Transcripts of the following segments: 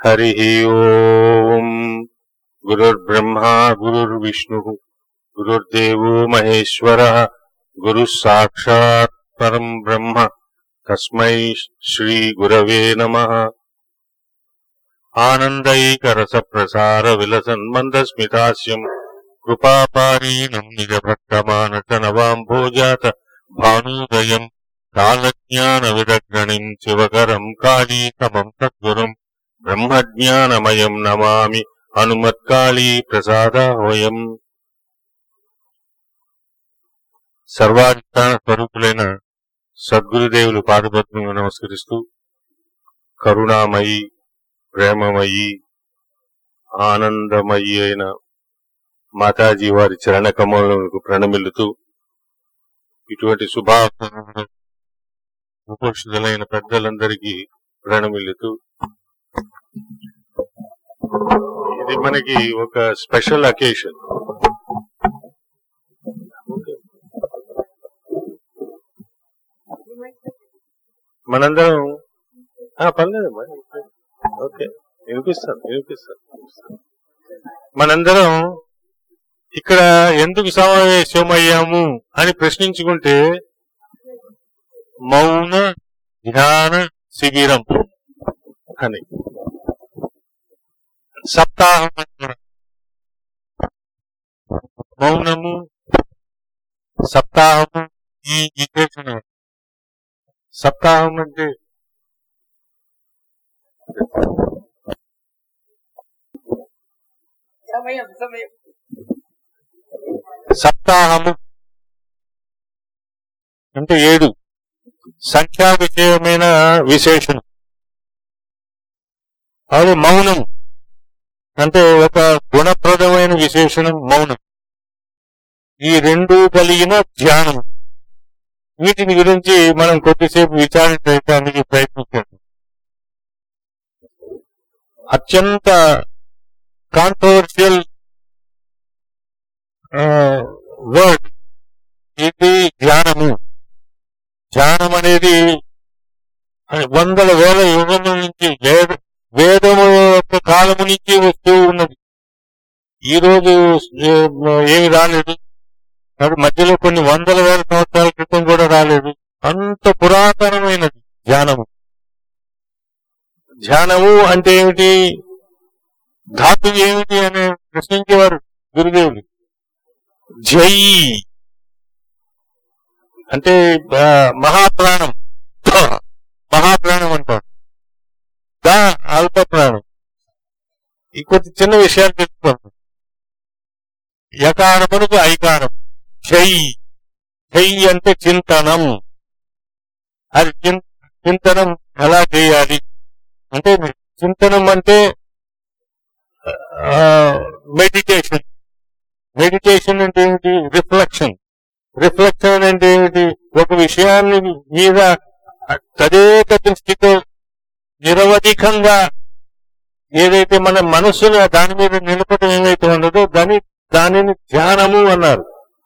హరి ఓం గురుర్బ్రహ్మా గురుర్విష్ణు గురుర్దేవో మహేశ్వర గురు సాక్షాత్ పరం బ్రహ్మ తస్మై శ్రీ గురవే నమ ఆనందైకరస ప్రసార విలసన్ మందస్మితాస్యం కృపాపారీణం నిజ భక్తమానస నవాంభోజాత భానోదయం కాలజ్ఞాన విదగ్రణిం శివకరం కాళీకమం సద్గురం బ్రహ్మజ్ఞానమయం నమామి హనుమత్కాళీ ప్రసాదోయం సర్వాధిష్టాన స్వరూపులైన సద్గురుదేవులు పాదపద్మను నమస్కరిస్తూ కరుణామయి ప్రేమమయి ఆనందమయి అయిన మాతాజీ వారి చరణ కమలకు ప్రణమిల్లుతూ ఇటువంటి శుభాకాంక్షలు ఉపస్థితులైన పెద్దలందరికీ ప్రణమిల్లుతూ ఇది మనకి ఒక స్పెషల్ అకేషన్ మనందరం ఆ, పర్లేదమ్మా ఓకే వినిపిస్తాను వినిపిస్తాను వినిపిస్తాను. మనందరం ఇక్కడ ఎందుకు సమావేశమయ్యాము అని ప్రశ్నించుకుంటే మౌన ధ్యాన శిబిరం అని సప్తాహం అంటారు. మౌనము సప్తాహము ఈ విశేషణ సప్తాహం అంటే సమయం సమయం సప్తాహము అంటే ఏడు సంఖ్యా విషయమైన విశేషణం అది మౌనం అంటే ఒక గుణప్రదమైన విశేషణం మౌనం ఈ రెండు కలిగిన ధ్యానం వీటిని గురించి మనం కొద్దిసేపు విచారించడానికి ప్రయత్నించాం అత్యంత కాంట్రవర్షియల్ వర్డ్ ఇది ధ్యానము ధ్యానం అనేది వందల వేల యుగముల నుంచి వేద వేదము యొక్క కాలము నుంచి వస్తూ ఉన్నది ఈ రోజు ఏ, ఏమి రాలేదు కాబట్టి మధ్యలో కొన్ని వందల వేల సంవత్సరాల క్రితం కూడా రాలేదు అంత పురాతనమైనది ధ్యానము ధ్యానము అంటే ఏమిటి ధాతు ఏమిటి అని ప్రశ్నించేవారు గురుదేవులు జై అంటే ఆ, మహాప్రాణం మహాప్రాణం అంటారు దా అల్ప ప్రాణం ఈ కొద్ది చిన్న విషయాలు తెలుసుకోండి యకారమునకు ఐకారం జై జై అంటే చింతనం అది చిన్- చింతనం ఎలా చేయాలి అంటే చింతనం అంటే మెడిటేషన్ మెడిటేషన్ అంటే ఏమిటి రిఫ్లెక్షన్ రిఫ్లెక్షన్ అంటే ఏమిటి ఒక విషయాన్ని మీద తదేక దృష్టితో నిరవధికంగా ఏదైతే మన మనస్సును దాని మీద నిలపడం ఏమైతే ఉండదో దాని దానిని ధ్యానము అన్నారు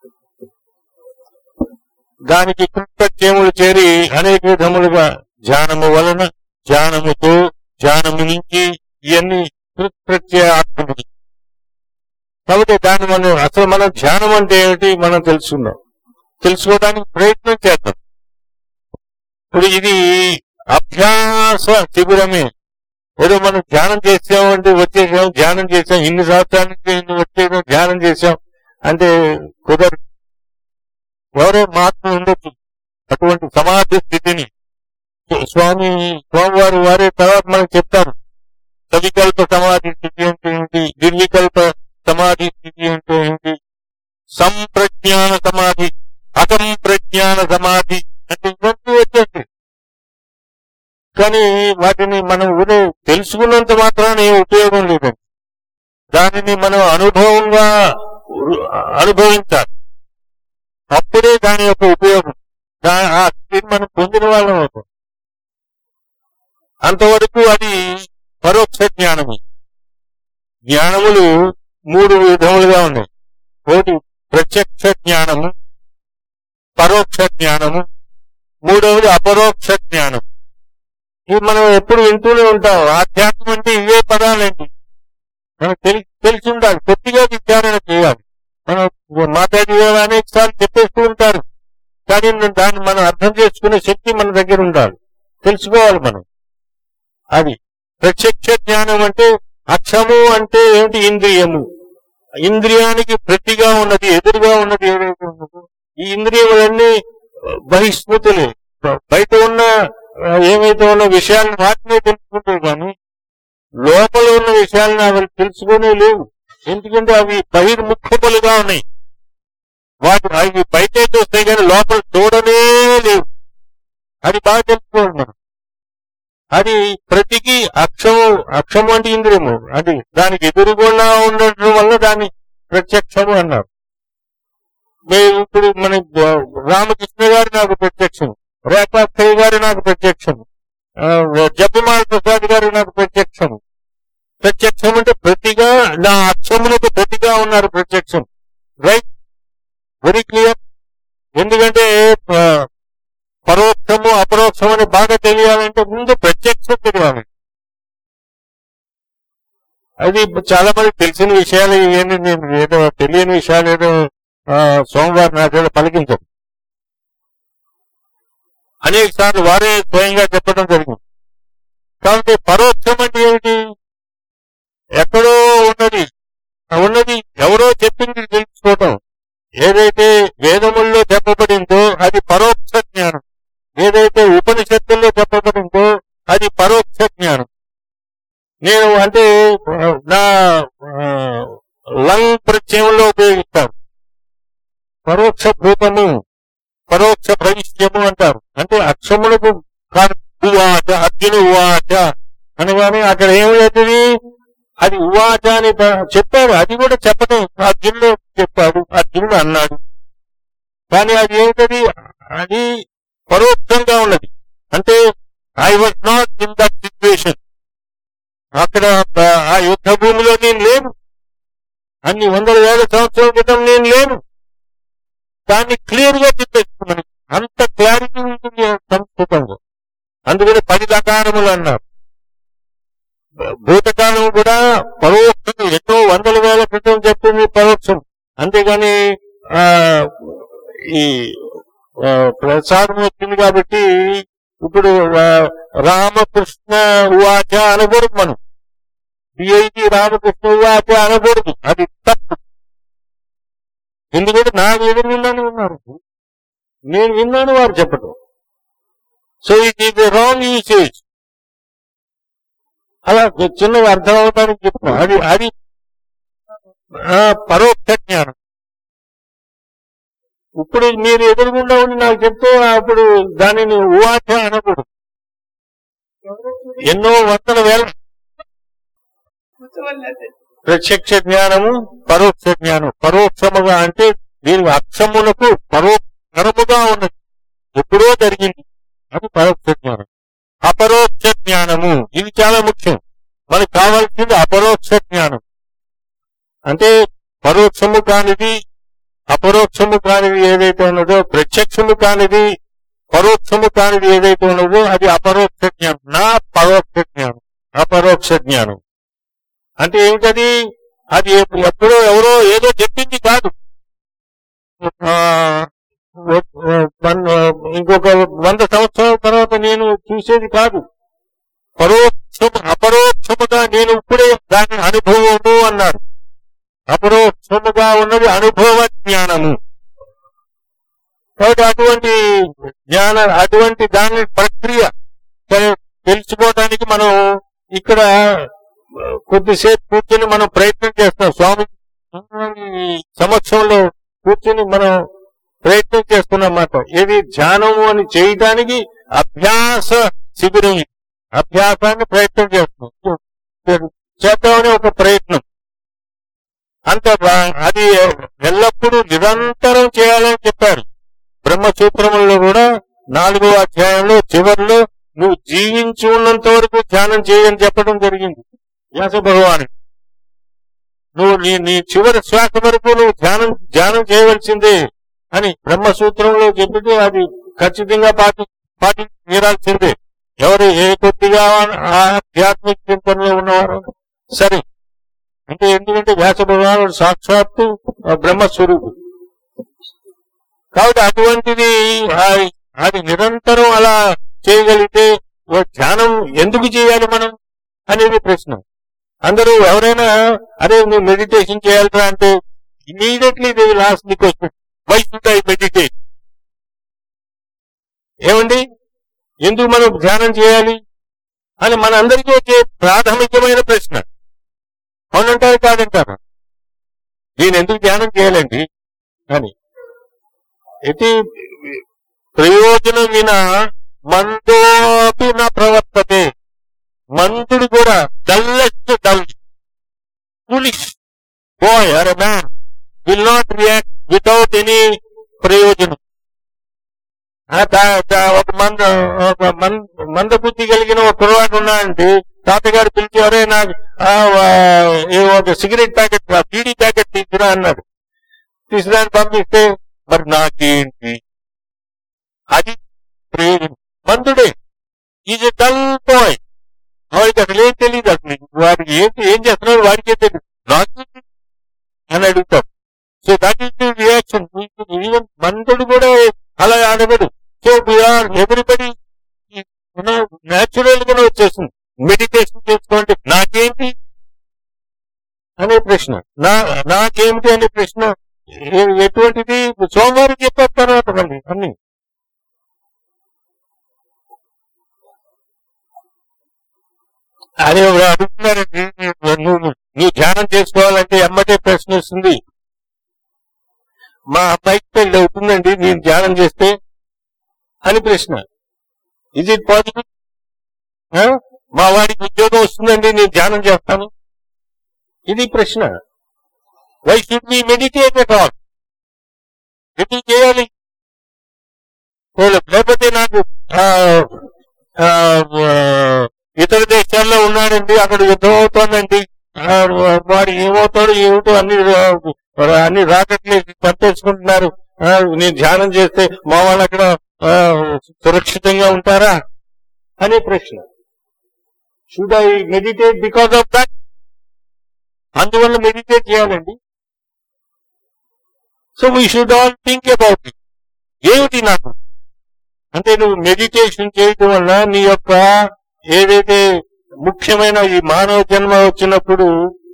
దానికి కృతజ్ఞములు చేరి అనేక విధములుగా ధ్యానము వలన ధ్యానముతో ధ్యానము నుంచి ఇవన్నీ కృత్యయాత్మలు కాబట్టి దాన్ని మనం అసలు మనం ధ్యానం అంటే ఏమిటి మనం తెలుసుకుందాం తెలుసుకోవడానికి ప్రయత్నం చేద్దాం ఇప్పుడు ఇది అభ్యాస శిబిరమే ఏదో మనం ధ్యానం చేసామంటే వచ్చేసాం ధ్యానం చేసాం ఇన్ని సంవత్సరాల నుంచి ఇన్ని వచ్చేసాం ధ్యానం చేసాం అంటే కుదరదు ఎవరో మహాత్మ ఉండొచ్చు అటువంటి సమాధి స్థితిని స్వామి స్వామివారు వారే తర్వాత మనకు చెప్తారు సవికల్ప సమాధి స్థితి అంటే ఏంటి నిర్వికల్ప సమాధి స్థితి అంటే ఏంటి సంప్రజ్ఞాన సమాధి అసంప్రజ్ఞాన సమాధి అంటే ఇవన్నీ వచ్చేసి కానీ వాటిని మనం ఉదయ తెలుసుకున్నంత మాత్రాన ఏం ఉపయోగం లేదండి దానిని మనం అనుభవంగా ఉ- అనుభవించాలి అప్పుడే దాని యొక్క ఉపయోగం దా- ఆ స్థితిని మనం పొందిన వాళ్ళం అవుతాం అంతవరకు అది పరోక్ష జ్ఞానము జ్ఞానములు మూడు విధములుగా ఉన్నాయి ఒకటి ప్రత్యక్ష జ్ఞానము పరోక్ష జ్ఞానము మూడవది అపరోక్ష జ్ఞానం ఇది మనం ఎప్పుడు వింటూనే ఉంటాం ఆధ్యాత్మం అంటే ఇవే పదాలు విచారాలండి మనకు తెలిసి తెలిసి ఉండాలి కొద్దిగా విచారణ చేయాలి మనం మాతాజీ గారు అనేక సార్లు చెప్పేస్తూ ఉంటారు కానీ మనం దాన్ని మనం అర్థం చేసుకునే శక్తి మన దగ్గర ఉండాలి తెలుసుకోవాలి మనం అది ప్రత్యక్ష జ్ఞానం అంటే అక్షము అంటే ఏమిటి ఇంద్రియము ఇంద్రియానికి ప్రతిగా ఉన్నది ఎదురుగా ఉన్నది ఏదైతే ఉన్నదో ఈ ఇంద్రియములన్నీ బహిస్మృతులే బయట ఉన్న ఆ, ఏమైతే ఉన్న విషయాలను వాటినే తెలుసుకుంటే కానీ లోపల ఉన్న విషయాలను అవి తెలుసుకునే లేవు ఎందుకంటే అవి బహిర్ముఖములుగా ఉన్నాయి వాటి అవి బయట చూస్తాయి కానీ లోపల చూడనే లేవు అది బాగా తెలుసుకోవాలి మనం అది ప్రతికి అక్షము అక్షము అంటే ఇంద్రియము అది దానికి ఎదురుగుండా ఉండటం వల్ల దాన్ని ప్రత్యక్షము అన్నారు మేము ఇప్పుడు మన రామకృష్ణ గారు నాకు ప్రత్యక్షం రేపాక్షయ్య గారు నాకు ప్రత్యక్షం ఆ, జపమాల ప్రసాద్ గారు నాకు ప్రత్యక్షం ప్రత్యక్షం అంటే ప్రతిగా నా అక్షములకు ప్రతిగా ఉన్నారు ప్రత్యక్షం రైట్ వెరీ క్లియర్ ఎందుకంటే ఆ, పరోక్షము అపరోక్షము అని బాగా తెలియాలంటే ముందు ప్రత్యక్షం తెలియాలి అది చాలా మంది తెలిసిన విషయాలు ఇవన్నీ నేను ఏదో తెలియని విషయాలు ఏదో ఆ, సోమవారం నాకేదో పలికించదు అనేక సార్లు వారే స్వయంగా చెప్పడం జరిగింది కాబట్టి పరోక్షం అంటే ఏమిటి ఎక్కడో ఉన్నది ఆ ఉన్నది ఎవరో చెప్పింది తెలుసుకోవటం ఏదైతే వేదముల్లో చెప్పబడిందో అది పరోక్ష జ్ఞానం ఏదైతే ఉపనిషత్తుల్లో చెప్పబడిందో అది పరోక్ష జ్ఞానం నేను అంటే ఆ, నా ఆ, లంగ్ ప్రత్యయంలో ఉపయోగిస్తాను పరోక్ష భూతము పరోక్ష భవిష్యము అంటారు అంటే అక్షములకు కాదు ఉవాచ అర్జును ఉవాచ అనగానే అక్కడ ఏమవుతుంది అది ఉవాచ అని ప- చెప్పాడు అది కూడా చెప్పడం అర్జునుడు చెప్పాడు అర్జునుడు అన్నాడు కానీ అది ఏమిటది అది పరోక్షంగా ఉన్నది అంటే I was not in that situation అక్కడ ఆ- ఆ యుద్ధ భూమిలో నేను లేను అన్ని వందల వేల సంవత్సరాల క్రితం నేను లేను దాన్ని క్లియర్ గా చెప్పేస్తున్నాను అంత క్లారిటీ ఉంటుంది సంస్కృతంలో అందుకని పది లకారములు అన్నారు భూతకాలం కూడా పరోక్షం ఎన్నో వందల వేల క్రితం చెప్పింది పరోక్షం అంతేగాని ఆ ఈ ఆ, ప్రసాదం వచ్చింది కాబట్టి ఇప్పుడు ఆ, రామకృష్ణ ఉవాచ అనకూడదు మనం డిఐటి రామకృష్ణ ఉవాచ అనకూడదు అది తప్పు ఎందుకంటే నా ఎదురు విన్నాను విన్నారు నేను విన్నాను వారు చెప్పడం so it is wrong usage అలా చిన్నగా అర్థం అవడానికి చెప్తాం అది అది ఆ, పరోక్ష జ్ఞానం ఇప్పుడు మీరు ఎదురుగుండా ఉండి నాకు చెప్తే అప్పుడు దానిని ఉవాచ అనకూడదు ఎన్నో వందల వేల ప్రత్యక్ష జ్ఞానము పరోక్ష జ్ఞానం పరోక్షముగా అంటే దీని అక్షములకు పరోక్షముగా ఉన్నది ఎప్పుడో జరిగింది అది పరోక్ష జ్ఞానం అపరోక్ష జ్ఞానము ఇది చాలా ముఖ్యం మనకు కావాల్సింది అపరోక్ష జ్ఞానం అంటే పరోక్షము కానిది అపరోక్షము కానిది ఏదైతే ఉన్నదో ప్రత్యక్షము కానిది పరోక్షము కానిది ఏదైతే ఉన్నదో అది అపరోక్ష జ్ఞానం నా పరోక్ష జ్ఞానం అపరోక్ష జ్ఞానం అంటే ఏమిటది అది ఎప్పు- ఎప్పుడో ఎవరో ఏదో చెప్పింది కాదు ఆ, వన్- ఇంకొక వంద సంవత్సరాల తర్వాత నేను చూసేది కాదు పరోక్షము అపరోక్షముగా నేను ఇప్పుడే దాని అనుభవము అన్నారు అపరోక్షముగా ఉన్నది అనుభవ జ్ఞానము కాబట్టి అటువంటి జ్ఞాన అటువంటి దాని ప్రక్రియ తె- తెలుసుకోవడానికి మనం ఇక్కడ ఆ, కొద్దిసేపు కూర్చొని మనం ప్రయత్నం చేస్తాం స్వామి ఈ సమక్షంలో కూర్చొని మనం ప్రయత్నం చేస్తున్నమాట ఏది ధ్యానము అని చేయడానికి అభ్యాస శిబిరం ఇది. అభ్యాసాన్ని ప్రయత్నం చేస్తున్నాం చేద్దామని ఒక ప్రయత్నం అంత బా- అది ఎల్లప్పుడూ నిరంతరం చేయాలని చెప్పారు బ్రహ్మసూత్రములలో కూడా నాలుగో అధ్యాయంలో చివరిలో నువ్వు జీవించి ఉన్నంత వరకు ధ్యానం చేయని చెప్పడం జరిగింది వ్యాస భగవాను నువ్వు నీ నీ చివరి శ్వాస వరకు నువ్వు ధ్యానం ధ్యానం చేయవలసిందే అని బ్రహ్మసూత్రంలో చెప్పితే అది ఖచ్చితంగా పాటి పాటి తీరాల్సిందే ఎవరు ఏ కొద్దిగా ఆధ్యాత్మిక చింతనలో ఉన్నవారు సరే అంటే ఎందుకంటే వ్యాస భగవానుడు సాక్షాత్తు ఆ బ్రహ్మస్వరూపుడు కాబట్టి అటువంటిది ఆ- అది నిరంతరం అలా చేయగలిగితే ఓ ధ్యానం ఎందుకు చేయాలి మనం అనేది ప్రశ్న అందరూ ఎవరైనా అరే నువ్వు మెడిటేషన్ చేయాలిరా అంటే immediately they will ask the question why should I meditate ఏమండి ఎందుకు మనం ధ్యానం చేయాలి అని మన అందరికీ వచ్చే ప్రాథమికమైన ప్రశ్న అవునంటారు కాదంటారు నేను ఎందుకు ధ్యానం చేయాలండి అని ఇది ప్రయోజనం విన మందోపి నా ప్రవర్తతే మందుడు కూడా డల్లెస్ట్ డల్ ఫులిష్ బాయ్ అరే man will not react without any ప్రయోజనం ఆ తా- తా- ఒక మంద ఒక మన్- మందబుద్ధి కలిగిన ఒక కుర్రవాడు ఉన్నాడంటే తాతగారు పిలిచేవారే నాకు ఆ, ఆ, ఏ ఒక సిగరెట్ ప్యాకెట్ ఆ బీడీ ప్యాకెట్ తీసుకురా అన్నాడు తీసుకురాని పంపిస్తే మరి నాకేంటి అది ప్రయోజనం మందుడే ఈజ్ ఎ డల్ బాయ్ వాడికి అసలు ఏం తెలియదు అసలు వాడికి ఏంటి ఏం చేస్తున్నాడు వాడికే తెలియదు నాకు అని అడుగుతాం so that is the reaction even మందుడు కూడా అలా అడగడు సో వీఆర్ ఎవ్రీబడి న్యాచురల్ గానే వచ్చేస్తుంది మెడిటేషన్ చేసుకోండి నాకేంటి అనే ప్రశ్న నా నాకేమిటి అనే ప్రశ్న ఏ- ఎటువంటిది సోమవారం చెప్పారు తర్వాత మళ్ళీ అన్ని అదే ఎవరు అడుగుతున్నారండి నువ్వు నువ్వు ధ్యానం చేసుకోవాలంటే ఎమ్మటే ప్రశ్న వస్తుంది మా అబ్బాయికి పెళ్లి అవుతుందండి నేను ధ్యానం చేస్తే అని ప్రశ్న ఇజ్ ఇట్ పాసిబుల్ మా వాడికి ఉద్యోగం వస్తుందండి నేను ధ్యానం చేస్తాను ఇది ప్రశ్న why should me meditate at all ఎందుకు చేయాలి లేకపోతే నాకు ఆ, ఆ, ఆ, ఇతర దేశాల్లో ఉన్నాడండి అక్కడ యుద్ధం అవుతోందండి ఆ, వాడు ఏమవుతాడు ఏమిటో అన్ని ఆ, అన్ని రాకెట్లు పంపేసుకుంటున్నారు ఆ, నేను ధ్యానం చేస్తే మా వాళ్ళు అక్కడ ఆ, సురక్షితంగా ఉంటారా అనే ప్రశ్న should I meditate because of that అందువల్ల మెడిటేట్ చేయాలండి so we should all think about it ఏమిటి నాకు అంటే నువ్వు మెడిటేషన్ చేయటం వల్ల నీ యొక్క ఏదైతే ముఖ్యమైన ఈ మానవ జన్మ వచ్చినప్పుడు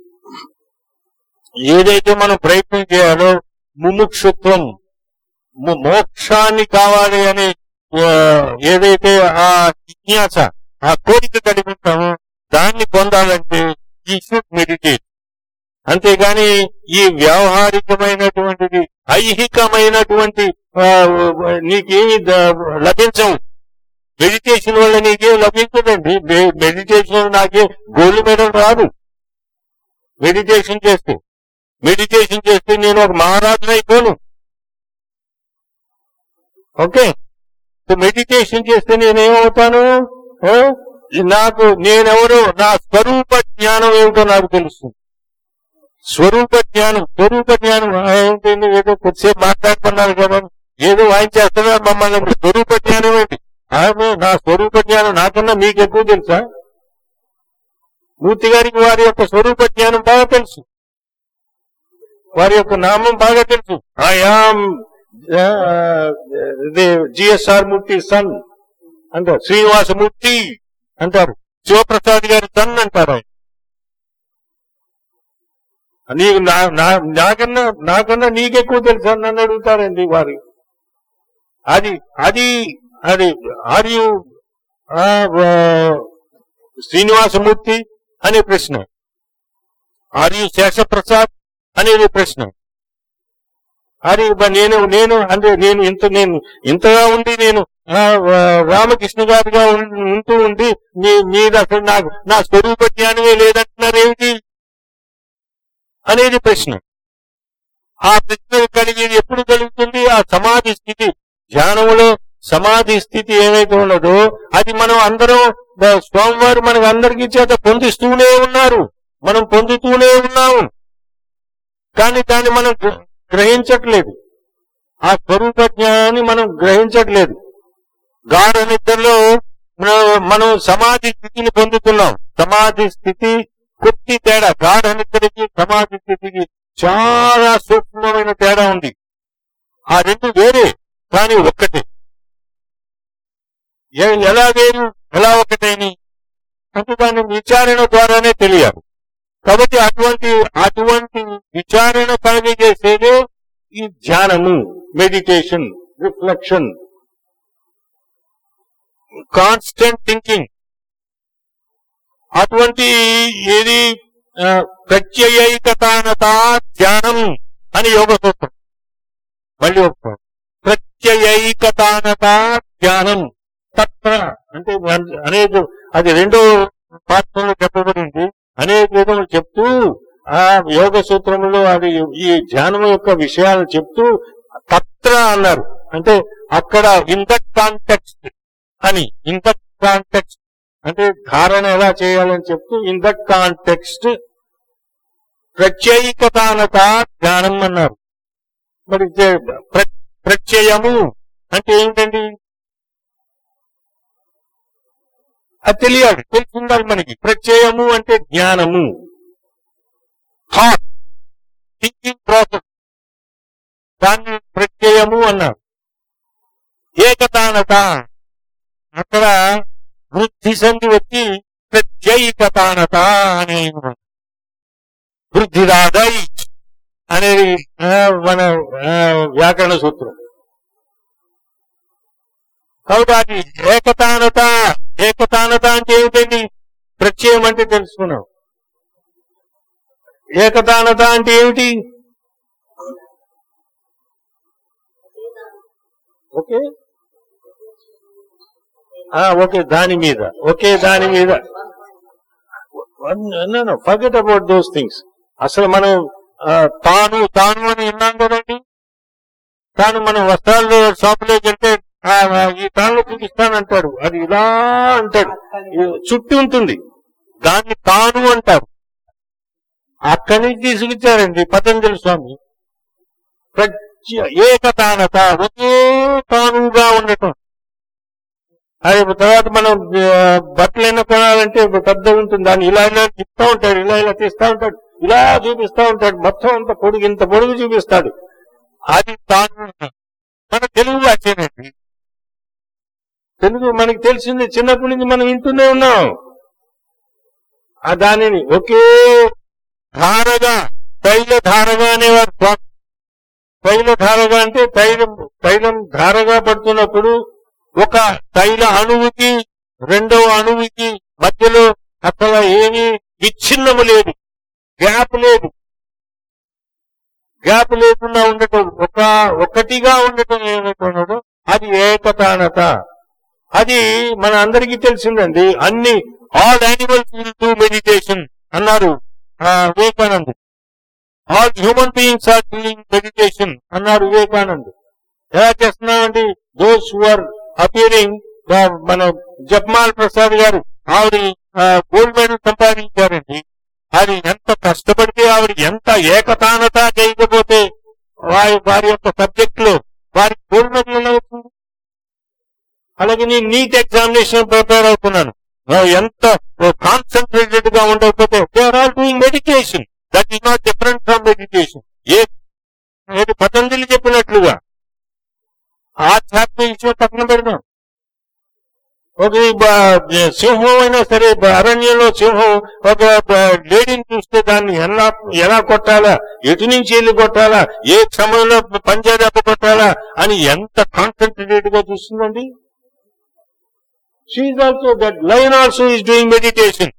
ఏదైతే మనం ప్రయత్నం చేయాలో ముముక్షుత్వం ము- మోక్షాన్ని కావాలి అనే ఆ, ఏదైతే ఆ జిజ్ఞాస ఆ కోరిక కలిగి ఉంటామో దాన్ని పొందాలంటే ఈ షుడ్ మెడిటేట్ అంతేగాని ఈ వ్యావహారికమైనటువంటిది ఐహికమైనటువంటి ఆ, నీకేమి ద- లభించవు మెడిటేషన్ వల్ల నీకేం లభించదండి మె- మెడిటేషన్ వల్ల నాకే గోల్డ్ మెడల్ రాదు మెడిటేషన్ చేస్తే మెడిటేషన్ చేస్తే నేను ఒక మహారాజుని అయిపోను ఓకే సో మెడిటేషన్ చేస్తే నేనేమవుతాను ఆ? నాకు నేనెవరు నా స్వరూప జ్ఞానం ఏమిటో నాకు తెలుస్తుంది స్వరూప జ్ఞానం స్వరూప జ్ఞానం ఆ, ఏంటండి ఏదో కొద్దిసేపు మాట్లాడుకున్నారు కదా ఏదో వాయించేస్తున్నారు మమ్మల్ని స్వరూప జ్ఞానం ఏంటి ఆమె నా స్వరూప జ్ఞానం నాకన్నా మీకు ఎక్కువ తెలుసా మూర్తి గారికి వారి యొక్క స్వరూప జ్ఞానం బాగా తెలుసు వారి యొక్క నామం బాగా తెలుసు ఆయాం జిఎస్ఆర్ మూర్తి సన్ అంటారు శ్రీనివాసమూర్తి అంటారు శివప్రసాద్ గారి సన్ అంటారు ఆయన నీకు నా- నా- నాకన్నా నాకన్నా నీకెక్కువ తెలుసా అని నన్ను అడుగుతారండి వారు అది అది అది ఆర్ యు శ్రీనివాసమూర్తి అనే ప్రశ్న ఆర్ యు శేషప్రసాద్ అనేది ప్రశ్న అది బ- నేను నేను అంటే నేను ఇంత నేను ఇంతగా ఉండి నేను ఆ, ఆ, రామకృష్ణ గారిగా ఉం- ఉంటూ ఉండి మీ మీద అసలు నాకు నా స్వరూప జ్ఞానమే లేదంటున్నారు ఏమిటి అనేది ప్రశ్న ఆ ప్రశ్న కలిగేది ఎప్పుడు కలుగుతుంది ఆ సమాధి స్థితి ధ్యానములో సమాధి స్థితి ఏమైతే ఉన్నదో అది మనం అందరం ద- స్వామివారు మనకు అందరికీ చేత పొందిస్తూనే ఉన్నారు మనం పొందుతూనే ఉన్నాము కానీ దాన్ని మనం గ్ర- గ్రహించట్లేదు ఆ స్వరూప జ్ఞానాన్ని మనం గ్రహించట్లేదు గాఢ నిద్రలో మనం- మనం సమాధి స్థితిని పొందుతున్నాం సమాధి స్థితి కొద్ది తేడా గాఢ నిద్రకి సమాధి స్థితికి చాలా సూక్ష్మమైన తేడా ఉంది ఆ రెండు వేరే కానీ ఒక్కటే ఏ- ఎలా వేరు ఎలా ఒకటేని అంటే దాన్ని విచారణ ద్వారానే తెలియాలి కాబట్టి అటువంటి అటువంటి విచారణ కలిగజేసేదే ఈ ధ్యానము మెడిటేషన్ రిఫ్లెక్షన్ కాన్స్టెంట్ థింకింగ్ అటువంటి ఏది ఆ, ప్రత్యయైకతానత ధ్యానం అని యోగ సూత్రం మళ్ళీ ఒకసారి ప్రత్యయైకతానత ధ్యానం తత్ర అంటే అన్- అనేక అది రెండో పాత్రలో చెప్పబడింది అనేక విధములు చెప్తూ ఆ యోగ సూత్రంలో అది ఈ ధ్యానం యొక్క విషయాలు చెప్తూ తత్ర అన్నారు అంటే అక్కడ ఇన్ దట్ కాంటెక్స్ట్ అని ఇన్ దట్ కాంటెక్స్ట్ అంటే ధారణ ఎలా చేయాలని చెప్తూ ఇన్ దట్ కాంటెక్స్ట్ ప్రత్యయికతానత ధ్యానం అన్నారు మరి ఇది ప్ర- ప్రత్యయము అంటే ఏమిటండి అది తెలియాలి తెలిసి ఉండాలి మనకి ప్రత్యయము అంటే జ్ఞానము థాట్ థింకింగ్ ప్రాసెస్ దాన్ని ప్రత్యయము అన్నారు ఏకతానత అక్కడ వృద్ధి సంధి వచ్చి ప్రత్యయికతానత అనే వృద్ధిరాదై అనేది ఆ, మన ఆ, వ్యాకరణ సూత్రం కాబట్టి అది ఏకతానత ఏకతానత అంటే ఏమిటండి ప్రత్యయం అంటే తెలుసుకున్నాం ఏకతానత అంటే ఏమిటి ఓకే ఆ, ఓకే దాని మీద ఒకే దాని మీద ఫర్గెట్ అబౌట్ దోస్ థింగ్స్ అసలు మనం ఆ, తాను తాను అని విన్నాం కదండి తాను మనం వస్త్రాలు షాపులోకి వెళ్తే ఆ, ఆ, ఈ తాను చూపిస్తానంటాడు అది ఇలా అంటాడు ఈ చుట్టూ ఉంటుంది దాన్ని తాను అంటారు అక్కడి నుంచి తీసుకొచ్చారండి పతంజలి స్వామి ప్రత్య ఏకతానత ఒకే తానుగా ఉండటం అది తర్వాత మనం ఆ, బట్టలు ఎన్న కొనాలంటే పెద్ద ఉంటుంది దాన్ని ఇలా ఇలా తిప్పుతా ఉంటాడు ఇలా ఇలా తీస్తా ఉంటాడు ఇలా చూపిస్తా ఉంటాడు మొత్తం అంత పొడుగు ఇంత పొడుగు చూపిస్తాడు అది తాను మన తెలుగు భాషేనండి తెలుగు మనకి తెలిసింది చిన్నప్పటి నుంచి మనం వింటూనే ఉన్నాం ఆ దానిని ఒకే ధారగా తైల ధారగా అనేవారు స్వామి తైల ధారగా అంటే తైలం తైలం ధారగా పడుతున్నప్పుడు ఒక తైల అణువుకి రెండవ అణువుకి మధ్యలో అసలు ఏమీ విచ్ఛిన్నము లేదు గ్యాప్ లేదు గ్యాప్ లేకుండా ఉండటం ఒక ఒకటిగా ఉండటం ఏమైపోయినదో అది ఏకతానత అది మన అందరికీ తెలిసిందండి అన్ని all animals will do meditation అన్నారు ఆ, Vivekanand all human beings are doing meditation అన్నారు వివేకానంద్ ఎలా చేస్తున్నామండి దోస్ హు ఆర్ అపియరింగ్ మన జప్మాల్ ప్రసాద్ గారు ఆవిడ గోల్డ్ మెడల్ సంపాదించారండి అది ఎంత కష్టపడితే ఆవిడ ఎంత ఏకతానత చేయకపోతే వారి వారి యొక్క సబ్జెక్ట్ లో వారికి గోల్డ్ మెడల్ ఎలా వచ్చింది అలాగే నేను నీట్ ఎగ్జామినేషన్ ప్రిపేర్ అవుతున్నాను ఆ, ఎంత కాన్సన్ట్రేటెడ్ గా ఉండకపోతే they are all doing meditation that is not different from meditation ఏ ఏది పతంజలి చెప్పినట్లుగా ఆధ్యాత్మిక విషయం పక్కన పెడదాం ఒక ఈ బ- సింహం అయినా సరే బ- అరణ్యంలో సింహం ఒక బ- లేడీని చూస్తే దాన్ని ఎలా ఎలా కొట్టాలా ఎటు నుంచి వెళ్ళి కొట్టాలా ఏ సమయంలో పంజా దెబ్బ కొట్టాలా అని ఎంత కాన్సన్ట్రేటెడ్ గా చూస్తుందండి she also that line also is doing meditation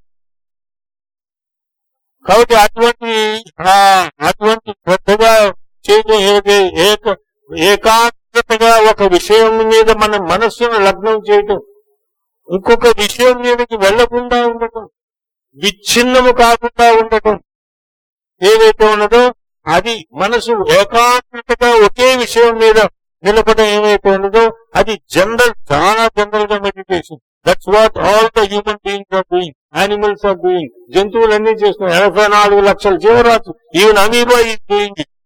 కాబట్టి అటువంటి ఆ, అటువంటి శ్రద్ధగా చేయడం ఏది ఏక ఏకాగ్రతగా ఒక విషయం మీద మన మనస్సును లగ్నం చేయటం ఇంకొక విషయం మీదకి వెళ్లకుండా ఉండటం విచ్ఛిన్నము కాకుండా ఉండటం ఏదైతే ఉన్నదో అది మనసు ఏకాగ్రతగా ఒకే విషయం మీద నిలబడడం ఏమైతే ఉన్నదో అది జనరల్ చాలా జనరల్ గా meditation that's what all the human beings are doing animals are doing జంతువులన్నీ చేస్తున్నాయి ఎనభై నాలుగు లక్షల జీవరాశి even amoeba is doing it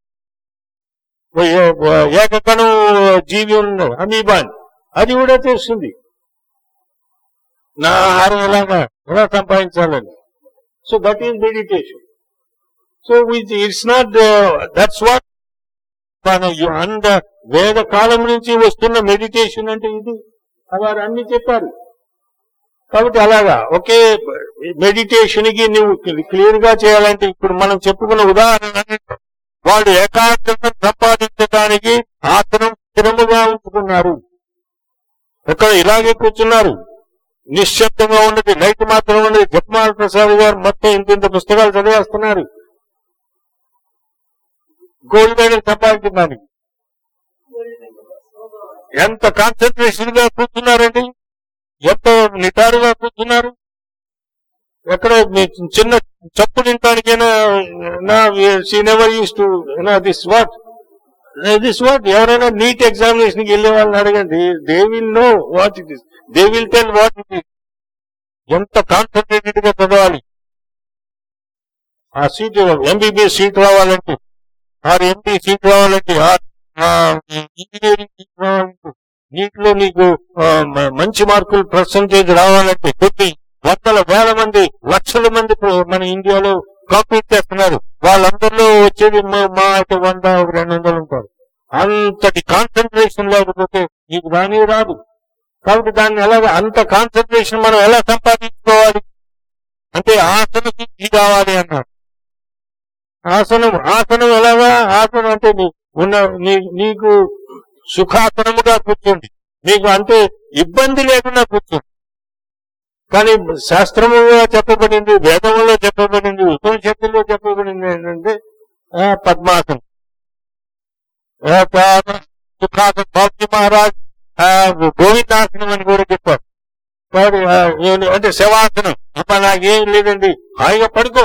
ఏకకణం జీవి ఉన్నాడు అమీబా అని. అది కూడా చేస్తుంది నా ఆహారం ఎలాగా ఎలా సంపాదించాలని so that is meditation so it's not that's what మన యు- అంద వేద కాలం నుంచి వస్తున్న మెడిటేషన్ అంటే ఇది వారు అన్ని చెప్పారు కాబట్టి అలాగా ఒకే మెడిటేషన్ కి నువ్వు క్లియర్ గా చేయాలంటే ఇప్పుడు మనం చెప్పుకున్న ఉదాహరణ అన్నిట్లో వాళ్ళు ఏకాగ్రత సంపాదించడానికి ఆసనం స్థిరముగా ఉంచుకున్నారు ఇక్కడ ఇలాగే కూర్చున్నారు నిశ్శబ్దంగా ఉన్నది లైట్ మాత్రం ఉన్నది జపమాల ప్రసాద్ గారు మొత్తం ఇంత ఇంత పుస్తకాలు చదివేస్తున్నారు గోల్డ్ మెడల్ సంపాదించడానికి ఎంత కాన్సన్ట్రేషన్ గా కూర్చున్నారండి ఎంత నిటారుగా కూర్చున్నారు ఎక్కడ మీ చిన్న చప్పు తినటానికైనా నా never use to this what this what ఎవరైనా నీట్ ఎగ్జామినేషన్ కి వెళ్ళే వాళ్ళని అడగండి they will know what it is they will tell what it is ఎంత కాన్సన్ట్రేటెడ్ గా చదవాలి ఆ సీట్ ఎంబీబీఎస్ సీట్ రావాలంటే ఆరు ఎంపీ సీట్ రావాలంటే ఆరు ఇంజనీరింగ్ సీట్ రావాలంటే నీటిలో నీకు ఆ, మ- మంచి మార్కులు పర్సంటేజ్ రావాలంటే కొద్ది వందల వేల మంది లక్షల మంది ప్ర- మన ఇండియాలో కాంపీట్ చేస్తున్నారు వాళ్ళందరిలో వచ్చేది మా- మా అయితే వంద ఒక రెండు వందలు ఉంటారు అంతటి కాన్సన్ట్రేషన్ లేకపోతే నీకు రాని రాదు కాబట్టి దాన్ని ఎలాగ అంత కాన్సన్ట్రేషన్ మనం ఎలా సంపాదించుకోవాలి అంటే ఆసన శుద్ధి కావాలి అన్నారు ఆసనం ఆసనం ఎలాగా ఆసనం అంటే నీ- ఉన్న నీ- నీకు సుఖాసనముగా కూర్చోండి మీకు అంటే ఇబ్బంది లేకుండా కూర్చోండి కానీ శాస్త్రముగా చెప్పబడింది వేదంలో చెప్పబడింది ఉపనిషత్తుల్లో చెప్పబడింది ఏంటంటే ఆ, పద్మాసనం ఆ, తా- సుఖాసనం బాబుజీ మహారాజ్ ఆ, గోవిందాసనం అని కూడా చెప్పారు వాడు, ఆ, ఏం- అంటే శవాసనం అప్ప నాకేం లేదండి హాయిగా పడుకో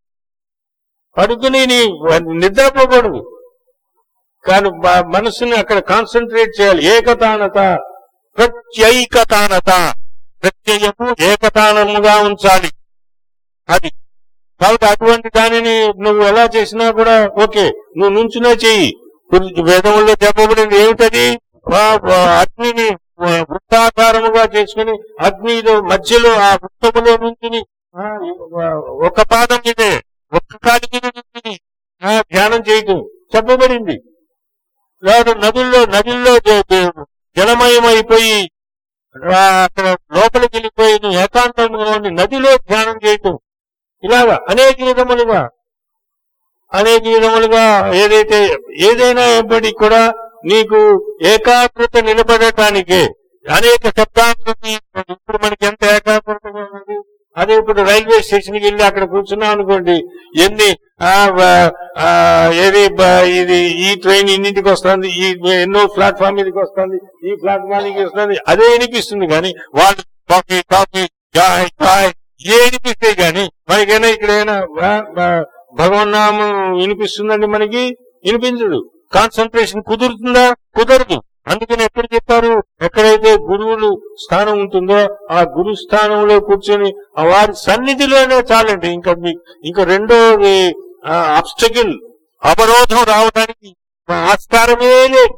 పడుకుని నీ నిద్రపోకూడదు కానీ మ- మనసుని అక్కడ కాన్సన్ట్రేట్ చేయాలి ఏకతానత ప్రత్యైకతానత ప్రత్యయము ఏకతానముగా ఉంచాలి అది కాబట్టి అటువంటి దానిని నువ్వు ఎలా చేసినా కూడా ఓకే నువ్వు నుంచునే చెయ్యి ఇప్పుడు వేదంలో చెప్పబడింది ఏమిటది ఆ, ఆ, అగ్నిని ఆ, వృత్తాకారముగా చేసుకుని అగ్నిలో మధ్యలో ఆ వృత్తములో నుంచుని ఆ, ఆ, ఒక పాదం మీదే ఒక్క కాలి మీద నుంచుని ఆ, ధ్యానం చేయటం చెప్పబడింది లేదా నదుల్లో నదుల్లో జ- జ- జలమయమైపోయి ఆ, అక్కడ లోపలికి వెళ్ళిపోయి నువ్వు ఏకాంతంగా ఉండి నదిలో ధ్యానం చేయటం ఇలాగా అనేక విధములుగా అనేక విధములుగా ఏదైతే ఏదైనా ఇప్పటికి కూడా నీకు ఏకాగ్రత నిలబడటానికే అనేక శబ్దాన్ని ఇప్పుడు మనకి ఎంత ఏకాగ్రతగా ఉన్నది అదే ఇప్పుడు రైల్వే స్టేషన్కి వెళ్ళి అక్కడ కూర్చున్నాం అనుకోండి ఎన్ని ఆ, బ- ఆ, ఏది బ- ఇది ఈ ట్రైన్ ఇన్నింటికి వస్తుంది ఈ ఎన్నో ప్లాట్ఫామ్ మీదకి వస్తుంది ఈ ప్లాట్ఫామ్ మీదకి వస్తుంది అదే వినిపిస్తుంది కానీ వాళ్ళు కాఫీ కాఫీ చాయ్ చాయ్ ఏ వినిపిస్తే గాని మనకైనా ఇక్కడ ఏమైనా భగవన్నామం వినిపిస్తుందండి మనకి వినిపించదు కాన్సన్ట్రేషన్ కుదురుతుందా కుదరదు అందుకని ఎక్కడ చెప్పారు ఎక్కడైతే గురువులు స్థానం ఉంటుందో ఆ గురు స్థానంలో కూర్చొని ఆ వారి సన్నిధిలోనే చాలండి ఇంకా మీ ఇంకా రెండో అబ్స్టకిల్ అవరోధం రావడానికి ఆస్కారమే లేదు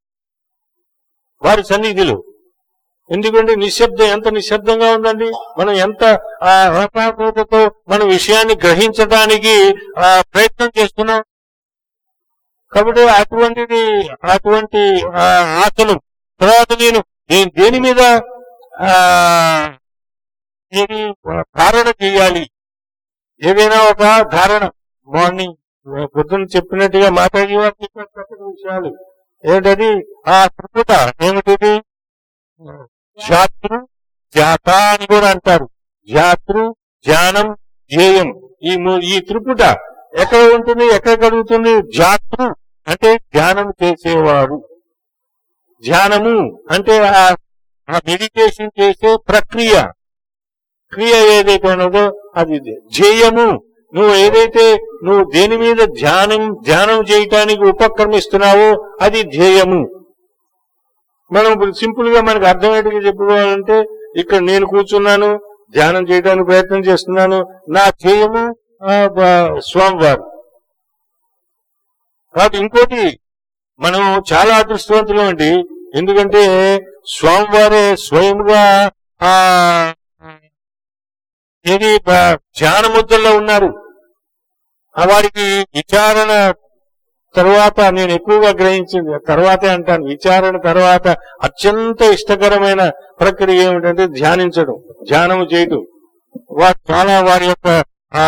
వారి సన్నిధిలో ఎందుకంటే నిశ్శబ్దం ఎంత నిశ్శబ్దంగా ఉందండి మనం ఎంత ఆ ఏకాగ్రతతో మన విషయాన్ని గ్రహించడానికి ఆ ప్రయత్నం చేస్తున్నాం కాబట్టి అటువంటిది అటువంటి ఆ, ఆసనం తర్వాత నేను నేను దేని మీద ఆ ఏది ధారణ చేయాలి ఏదైనా ఒక ధారణ మార్నింగ్ పొద్దున్న చెప్పినట్టుగా మాతాజీ వారు చెప్పిన చక్కటి విషయాలు ఏంటది ఆ త్రిపుట ఏమిటిది జాతృ జాత అని కూడా అంటారు జాతృ ధ్యానం ధ్యేయం ఈ మూ- ఈ త్రిపుట ఎక్కడ ఉంటుంది ఎక్కడ కలుగుతుంది జాతృ అంటే ధ్యానం చేసేవాడు ధ్యానము అంటే ఆ మెడిటేషన్ చేసే ప్రక్రియ క్రియ ఏదైతే ఉన్నదో అది ధ్యేయము నువ్వు ఏదైతే నువ్వు దేని మీద ధ్యానం ధ్యానం చేయటానికి ఉపక్రమిస్తున్నావో అది ధ్యేయము మనం ఇప్పుడు సింపుల్ గా మనకు అర్థమయ్యేట్టుగా చెప్పుకోవాలంటే ఇక్కడ నేను కూర్చున్నాను ధ్యానం చేయడానికి ప్రయత్నం చేస్తున్నాను నా ధ్యేయము ఆ, బ- స్వామివారు కాబట్టి ఇంకోటి మనం చాలా అదృష్టవంతులం అండి ఎందుకంటే స్వామివారే స్వయంగా ఆ ఇది బ- ధ్యాన ముద్రలో ఉన్నారు ఆ వారికి విచారణ తర్వాత నేను ఎక్కువగా గ్రహించింది తర్వాతే అంటాను విచారణ తర్వాత అత్యంత ఇష్టకరమైన ప్రక్రియ ఏమిటంటే ధ్యానించడం ధ్యానము చేయటం వారు చాలా వారి యొక్క ఆ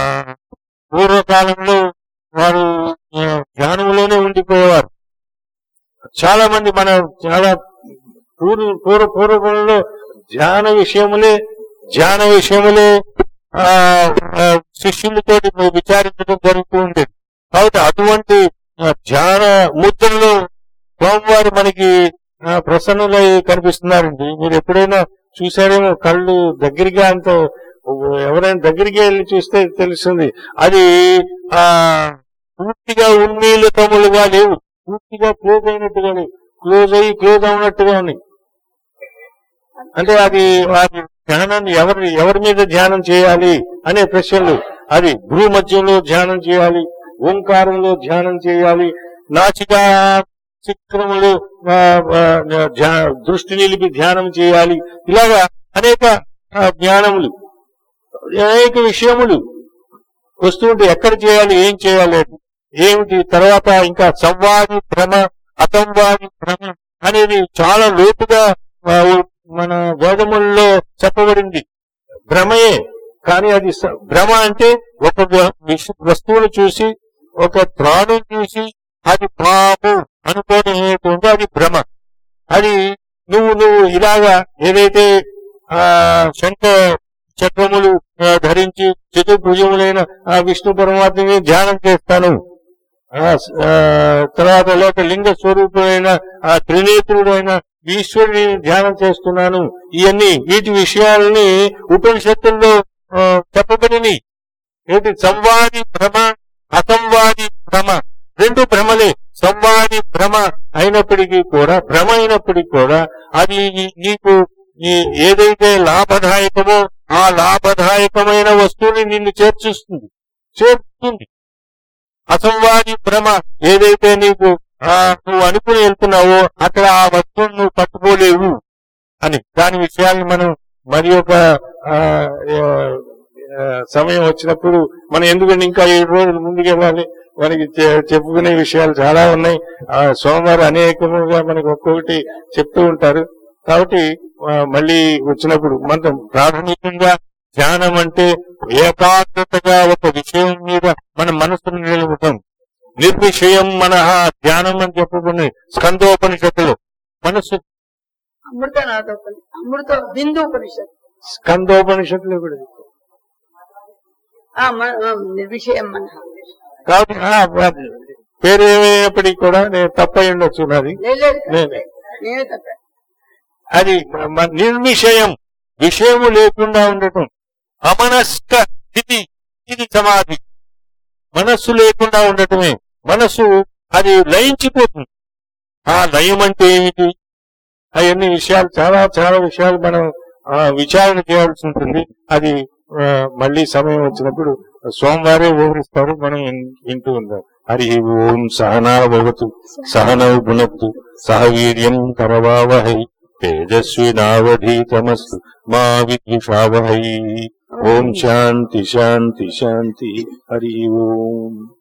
పూర్వకాలంలో వారు ఆ, ధ్యానంలోనే ఉండిపోయేవారు చాలా మంది మన చాలా పూర్వ పూర్వ పూర్వకంలో ధ్యాన విషయములే ధ్యాన విషయములే ఆ ఆ, శిష్యులతోటి విచారించడం జరుగుతూ ఉండేది కాబట్టి అటువంటి ఆ, ధ్యాన ముద్రలో స్వామివారు మనకి ఆ, ప్రసన్నులై కనిపిస్తున్నారండి మీరు ఎప్పుడైనా చూసారేమో కళ్ళు దగ్గరగా అంత ఎవరైనా దగ్గరికి వెళ్ళి చూస్తే తెలుస్తుంది అది ఆ పూర్తిగా ఉన్మీలితములుగా లేవు పూర్తిగా క్లోజ్ అయినట్టుగా లేవు క్లోజ్ అయ్యి క్లోజ్ అవునట్టుగా ఉన్నాయి అంటే అది వారి ధ్యానాన్ని ఎవరి ఎవరి మీద ధ్యానం చేయాలి అనే ప్రశ్నలు అది భూ మధ్యంలో ధ్యానం చేయాలి ఓంకారంలో ధ్యానం చేయాలి నాచికా చిక్రములు ఆ, ఆ, ధ్యా- దృష్టి నిలిపి ధ్యానం చేయాలి ఇలాగా అనేక ఆ, జ్ఞానములు అనేక విషయములు వస్తుంటే ఎక్కడ చేయాలి ఏం చేయాలి అని. ఏమిటి తర్వాత ఇంకా సంవాది భ్రమ అసంవాది భ్రమ అనేది చాలా లోతుగా ఆ, మన వేదముల్లో చెప్పబడింది భ్రమయే కానీ అది స- భ్రమ అంటే ఒక వ- విష- వస్తువును చూసి ఒక త్రాడు చూసి అది పాము అనుకోవడం ఏమిటంటే అది భ్రమ అది నువ్వు నువ్వు ఇలాగా ఏదైతే ఆ శంఖ చక్రములు ఆ, ధరించి చతుర్భుజములైన ఆ విష్ణు పరమాత్మని ధ్యానం చేస్తాను ఆ స- ఆ, తర్వాత లేక లింగ స్వరూపుడైన ఆ త్రినేత్రుడైన ఈశ్వరుని ధ్యానం చేస్తున్నాను ఇవన్నీ వీటి విషయాలని ఉపనిషత్తుల్లో ఆ, చెప్పబడిని ఏంటి సంవాది భ్రమ అసంవాది భ్రమ రెండు భ్రమలే సంవాది భ్రమ అయినప్పటికీ కూడా భ్రమ అయినప్పటికీ కూడా అది నీ- నీకు ఈ ఏదైతే లాభదాయకమో ఆ లాభదాయకమైన వస్తువుని నిన్ను చేర్చుస్తుంది చేర్చుతుంది అసంవాది భ్రమ ఏదైతే నీకు ఆ, నువ్వు అనుకుని వెళ్తున్నావో అక్కడ ఆ వస్తువును నువ్వు పట్టుకోలేవు అని దాని విషయాన్ని మనం మరి ఒక ఆ, ఆ, ఆ, సమయం వచ్చినప్పుడు మనం ఎందుకంటే ఇంకా ఏడు రోజులు ముందుకు వెళ్ళాలి మనకి చె- చెప్పుకునే విషయాలు చాలా ఉన్నాయి ఆ సోమవారం అనేకముగా మనకి ఒక్కొక్కటి చెప్తూ ఉంటారు కాబట్టి ఆ, మళ్ళీ వచ్చినప్పుడు మనం ప్రాథమికంగా ధ్యానం అంటే ఏకాగ్రతగా ఒక విషయం మీద మన మనసును నిలబడటం నిర్విషయం మన ధ్యానం అని చెప్పబడి స్కందోపనిషత్తులు మనసు అమృతనాథ అమృత బిందు ఉపనిషత్ స్కందోపనిషత్తులు కూడా ఇది. ఆ, మ- ఆ, నిర్విషయం మన కాబట్టి ఆ, ఆ, పేరు ఏమైనప్పటికీ కూడా నేను తప్పై ఉండొచ్చు నాది లేదు, లేదు, లేదు. నేనే తప్ప అది మ- మ- నిర్విషయం విషయము లేకుండా ఉండటం అమనస్క స్థితి ఇది సమాధి మనస్సు లేకుండా ఉండటమే మనస్సు అది లయించిపోతుంది ఆ లయం అంటే ఏమిటి అవన్నీ విషయాలు చాలా చాలా విషయాలు మనం ఆ, విచారణ చేయాల్సి ఉంటుంది అది ఆ, మళ్ళీ సమయం వచ్చినప్పుడు సోమవారే వివరిస్తారు మనం విన్- వింటూ ఉందాం హరి ఓం సహనా భవతు సహనౌ భునత్తు సహ వీర్యం కరవావహై తేజస్వినావధీతమస్తు మా విద్విషావహై ఓం శాంతి శాంతి శాంతి హరి ఓం